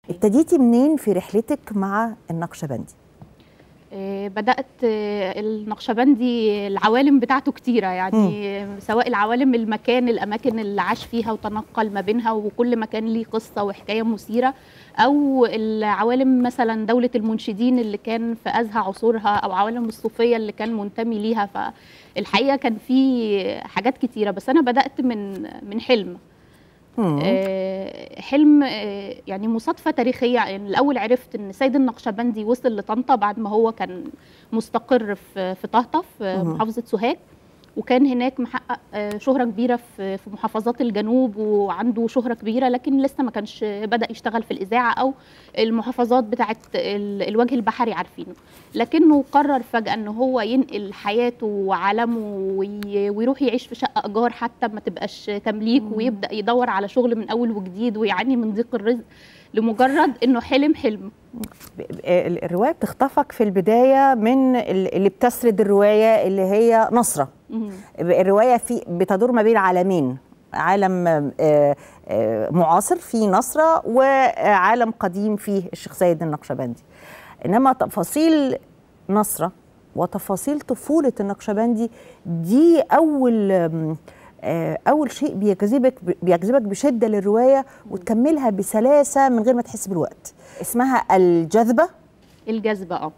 ابتديتي منين في رحلتك مع النقشبندي آه، بدأت آه، النقشبندي العوالم بتاعته كتيرة يعني سواء العوالم المكان الأماكن اللي عاش فيها وتنقل ما بينها وكل مكان ليه قصة وحكاية مثيرة أو العوالم مثلا دولة المنشدين اللي كان في أزهى عصورها أو عوالم الصوفية اللي كان منتمي ليها فالحقيقة كان في حاجات كتيرة بس أنا بدأت من من حلم مم. آه، حلم آه، يعني مصادفة تاريخية يعني الأول عرفت إن سيد النقشبندي وصل لطنطا بعد ما هو كان مستقر في في طهطا في مهم. محافظة سوهاج وكان هناك محقق آه، شهرة كبيرة في في محافظات الجنوب وعنده شهرة كبيرة لكن لسه ما كانش بدأ يشتغل في الإذاعة أو المحافظات بتاعت ال- الوجه البحري عارفينه لكنه قرر فجأة إن هو ينقل حياته وعالمه وي- ويروح يعيش في شقة إيجار حتى ما تبقاش تمليك مم. ويبدأ يدور على شغل من أول وجديد ويعاني من ضيق الرزق لمجرد إنه حلم حلم ب- ب- ال- الروايه بتخطفك في البدايه من ال- اللي بتسرد الروايه اللي هي نصره مم. الروايه في بتدور ما بين عالمين عالم آه، آه، معاصر فيه نصره وعالم قديم فيه الشيخ سيد النقشبندي انما تفاصيل نصره وتفاصيل طفوله النقشبندي دي اول آم، آه، اول شيء بيجذبك بيجذبك بشده للروايه وتكملها بسلاسه من غير ما تحس بالوقت اسمها الجذبه الجذبة اه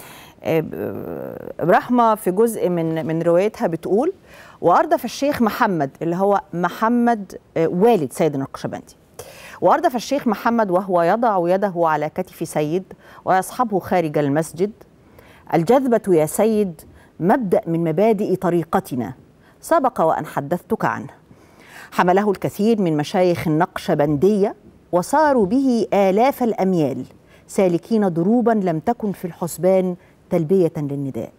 آه، رحمه في جزء من من روايتها بتقول واردف الشيخ محمد اللي هو محمد آه، والد سيد النقشبندي واردف الشيخ محمد وهو يضع يده على كتف سيد ويصحبه خارج المسجد الجذبه يا سيد مبدا من مبادئ طريقتنا سبق وان حدثتك عنه حمله الكثير من مشايخ النقشبنديه وصاروا به آلاف الأميال سالكين ضروبا لم تكن في الحسبان تلبية للنداء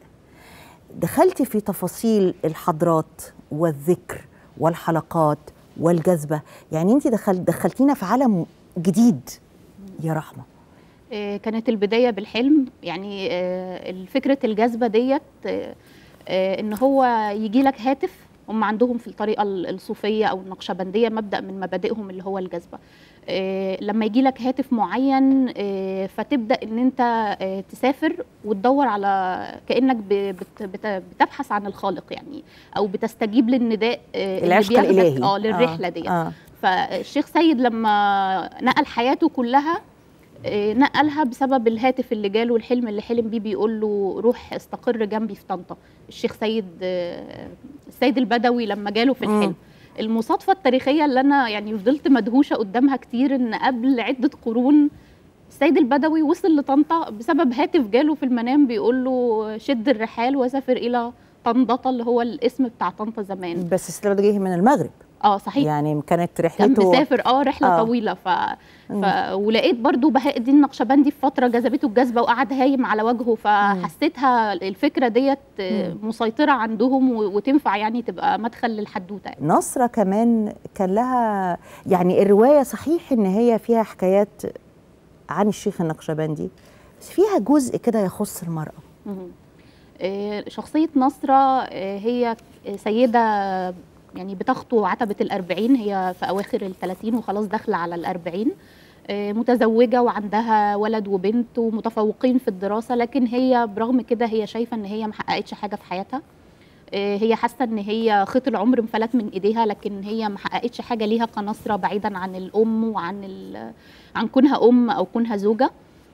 دخلت في تفاصيل الحضرات والذكر والحلقات والجذبة يعني انت دخل دخلتينا في عالم جديد يا رحمة آه، كانت البداية بالحلم يعني آه، فكرة الجذبة ديت آه، آه، ان هو يجي لك هاتف هم عندهم في الطريقة ال- الصوفية او النقشبندية مبدأ من مبادئهم اللي هو الجذبة آه، لما يجي لك هاتف معين آه، فتبدأ ان انت آه، تسافر وتدور على كأنك ب- بت- بت- بتبحث عن الخالق يعني او بتستجيب للنداء آه، اللي العشق بياخدك- الإلهي اه للرحلة ديت آه. فالشيخ سيد لما نقل حياته كلها آه، نقلها بسبب الهاتف اللي جاله الحلم اللي حلم بيه بيقول له روح استقر جنبي في طنطا الشيخ سيد آه، السيد البدوي لما جاله في مم. الحلم المصادفة التاريخية اللي أنا يعني فضلت مدهوشة قدامها كتير إن قبل عدة قرون السيد البدوي وصل لطنطا بسبب هاتف جاله في المنام بيقول له شد الرحال وسافر إلى طنطا اللي هو الاسم بتاع طنطا زمان بس السلام ده جه من المغرب اه صحيح يعني كانت كان رحلته مسافر اه رحله آه. آه. طويله ف... ف... ولقيت برضو بهاء الدين النقشبندي في فتره جذبته الجذبه وقعد هايم على وجهه فحسيتها الفكره ديت آه، مسيطره عندهم و... وتنفع يعني تبقى مدخل للحدوته يعني. نصرة كمان كان لها يعني الرواية صحيح إن هي فيها حكايات عن الشيخ النقشبندي بس فيها جزء كده يخص المرأة مهم. آه، شخصيه نصره آه، هي سيده يعني بتخطو عتبه الأربعين هي في أواخر الثلاثين وخلاص داخلة على الأربعين آه، متزوجة وعندها ولد وبنت ومتفوقين في الدراسة لكن هي برغم كده هي شايفة ان هي محققتش حاجة في حياتها آه، هي حاسة ان هي خيط العمر انفلت من ايديها لكن هي محققتش حاجة ليها كنصرة بعيدا عن الام وعن ال- عن كونها ام او كونها زوجة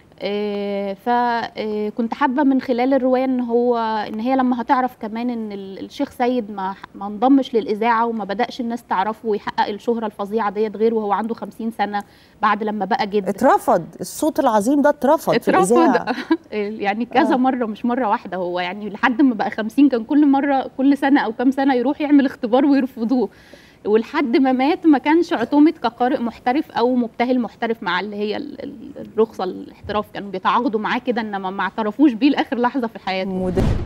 فكنت حابه من خلال الروايه ان هو ان هي لما هتعرف كمان ان ال- الشيخ سيد ما ما انضمش للاذاعه وما بداش الناس تعرفه ويحقق الشهره الفظيعه ديت غير وهو عنده 50 سنه بعد لما بقى جد اترفض الصوت العظيم ده اترفض في الإذاعة اترفض يعني كذا مره مش مره واحده هو يعني لحد ما بقى 50 كان كل مره كل سنه او كام سنه يروح يعمل اختبار ويرفضوه ولحد ما مات ما كانش اعتمد كقارئ محترف او مبتهل محترف مع اللي هي ال- ال- الرخصه الاحتراف كانوا بيتعاقدوا معاه كده انما ما اعترفوش بيه لاخر لحظه في حياته مد-